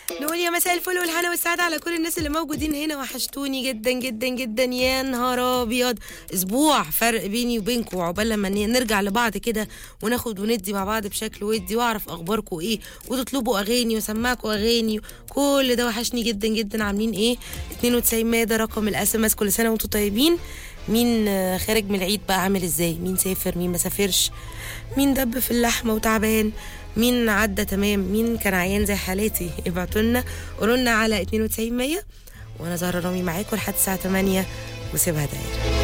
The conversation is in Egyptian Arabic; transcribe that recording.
نقول يا مساء الفل والهنا والسعادة على كل الناس اللي موجودين هنا وحشتوني جدا جدا جدا يا نهار ابيض اسبوع فرق بيني وبينكم وعقبال لما ن- نرجع لبعض كده وناخد وندي مع بعض بشكل ودي واعرف اخباركم ايه وتطلبوا اغاني واسمعكم اغاني كل ده وحشني جدا جدا عاملين ايه 92 مية ده رقم الاس ام اس كل سنه وانتم طيبين مين آه، خارج من العيد بقى عامل ازاي مين سافر مين ما سافرش مين دب في اللحمه وتعبان مين عدى تمام مين كان عيان زي حالاتي ابعتوا لنا قولوا لنا على 92 100 وانا زهره رامي معاكم لحد الساعه 8 وسيبها دايره